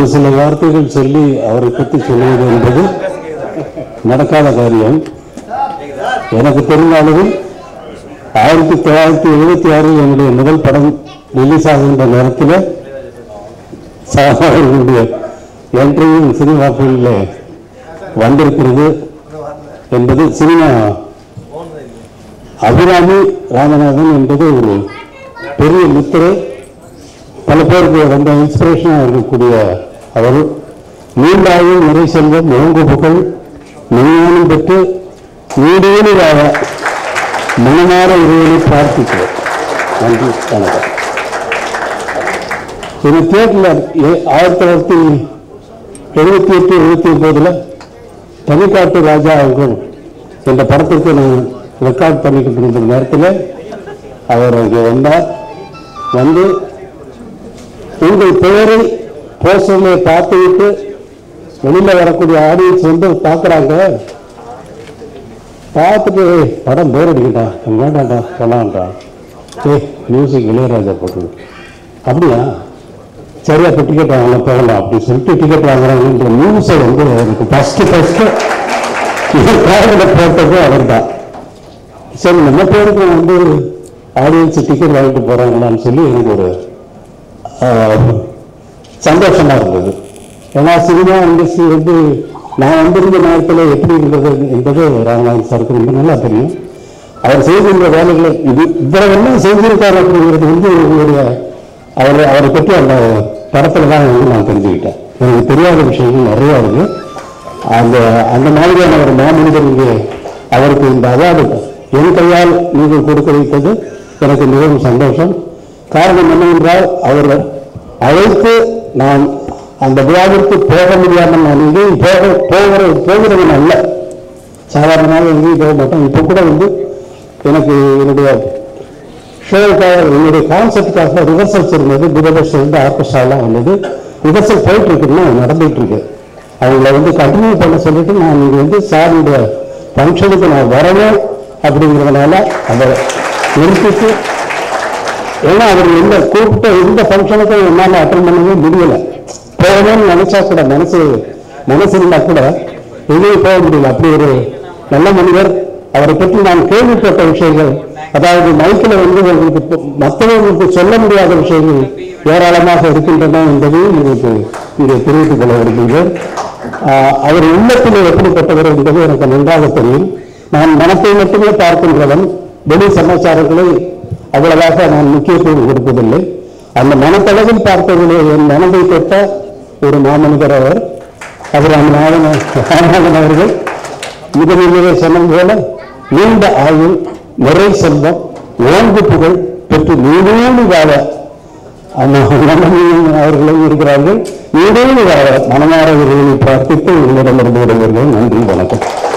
ஒரு சில வார்த்தைகள் சொல்லி அவரை பற்றி சொல்லுவது என்பது நடக்காத காரியம் எனக்கு தெரிந்த அளவில் ஆயிரத்தி தொள்ளாயிரத்தி எழுபத்தி ஆறில் என்னுடைய முதல் படம் ரிலீஸ் ஆகின்ற நேரத்தில் சார் அவர்களுடைய என்ட்ரியும் சினிமா ஃபீல்டில் வந்திருக்கிறது என்பது சினிமா அபிராமி ராமநாதன் என்பது ஒரு பெரிய முத்திரை பல பேருக்கு ரொம்ப இன்ஸ்பிரேஷனாக இருக்கக்கூடிய அவர் நீண்டாயும் நிறை செல்வம் ஓங்கு புகழ் மெய்ஞானம் பெற்று நீடேறி வாழ மனமாற இறைவனை பிரார்த்திக்கிறோம் நன்றி வணக்கம் இது தியேட்டரில் ஆயிரத்தி தொள்ளாயிரத்தி எழுபத்தி எட்டு எழுபத்தி ஒன்பதுல தனிக்காட்டு ராஜா அவர்கள் என்ற படத்திற்கு நான் ரெக்கார்ட் பண்ணிக்கிட்டு இருந்த நேரத்தில் அவர் இங்கே வந்தார் வந்து உங்கள் பெயரை போஸ்டரில் பார்த்துவிட்டு வெளியில் வரக்கூடிய ஆடியன்ஸ் வந்து பார்க்குறாங்க பார்த்துட்டு "ஏய், படம் போர் அடிக்கட்டா வேண்டாம்டா சொல்லான்டா ஏய் மியூசிக் இளையராஜா போட்டு அப்படியா சரி அப்போ டிக்கெட் வாங்கலாம் போகலாம் அப்படின்னு சொல்லிட்டு டிக்கெட் வாங்குறாங்கன்ற நியூஸை வந்து எனக்கு ஃபஸ்ட்டு ஃபஸ்ட்டு காரில் போட்டது அவர் தான் சரி நம்ம பேருக்கு வந்து ஆடியன்ஸ் டிக்கெட் வாங்கிட்டு போகிறாங்களான்னு சொல்லி எனக்கு ஒரு ஆஹ், சந்தோஷமா இருந்தது ஏன்னா சினிமா இண்டஸ்ட்ரி வந்து நான் வந்திருந்த நேரத்தில் எப்படி இருந்தது என்பது ராமநாதன் சாருக்கு ரொம்ப நல்லா தெரியும் அவர் செய்திருந்த வேலைகளை இது இவ்வளவெல்லாம் செஞ்சிருக்காரு அப்படிங்கிறது வந்து உங்களுடைய அவர் அவரை பற்றி அந்த படத்தில் தான் வந்து நான் தெரிஞ்சுக்கிட்டேன் எனக்கு தெரியாத விஷயங்கள் நிறையா இருக்கு அந்த அந்த மாதிரியான ஒரு மாமனிதர் இங்கே அவருக்கு இந்த அவார்டு என் கையால் நீங்கள் கொடுக்க வைத்தது எனக்கு மிகவும் சந்தோஷம் காரணம் என்னவென்றால் அவர் அழைத்து நான் அந்த விழாவிற்கு போக முடியாமல் நான் எங்கேயும் போக போகிற போகிறவன் அல்ல சாதாரணமாக எங்கேயும் போக மாட்டேன் இப்போ கூட வந்து எனக்கு என்னுடைய ஷோவுக்காக என்னுடைய கான்செப்டுக்காக ரிஹர்சல்ஸ் இருந்தது புதபஸ்ட் வந்து ஆர்கெஸ்ட்ராலாம் வந்தது ரிஹர்சல் போயிட்டு இருக்குன்னா நடந்துட்டு இருக்கு அவங்கள வந்து கண்டினியூ பண்ண சொல்லிட்டு நான் இங்கே வந்து சாருடைய ஃபங்க்ஷனுக்கு நான் வரணும் அப்படிங்கிறதுனால அதை நிறுத்திட்டு ஏன்னா அவர் எந்த கூப்பிட்ட எந்த ஃபங்க்ஷனுக்கும் என்னால் அட்டன் பண்ணவே முடியல போகணும்னு நினைச்சா கூட மனசு மனசு இருந்தா கூட எங்கேயும் போக முடியல அப்படி ஒரு நல்ல மனிதர் அவரை பற்றி நான் கேள்விப்பட்ட விஷயங்கள் அதாவது மைக்கில் வந்து உங்களுக்கு இப்போ மற்றவர்களுக்கு சொல்ல முடியாத விஷயங்கள் ஏராளமாக இருக்கின்றன என்பதையும் உங்களுக்கு இங்கே தெரிவித்துக் கொள்ள விரும்புகிறேன் ஆஹ் அவர் உள்ளத்தில் எப்படிப்பட்டவர் என்பது எனக்கு நன்றாக தெரியும் நான் மனத்தை மட்டுமே பார்க்கின்றவன் வெளி சமாச்சாரங்களை அவ்வளவாக நான் முக்கியத்துவம் கொடுப்பதில்லை அந்த மனத்தளவில் பார்த்ததிலே என் மனதை தொட்ட ஒரு மாமனிதர் அவர் அவர் ராமநாதன் ராமநாதன் அவர்கள் முதலிலே சொன்னது போல நீண்ட ஆயுள் நிறை செல்வம் ஓங்கு புகழ் பெற்று நீடூழி வாழ அண்ணா அண்ணன் அவர்களும் இருக்கிறார்கள் நீடூழி வாழ மனமாற இறைவனை பிரார்த்தித்து உங்களிடமிருந்து விடுகிறேன் நன்றி வணக்கம்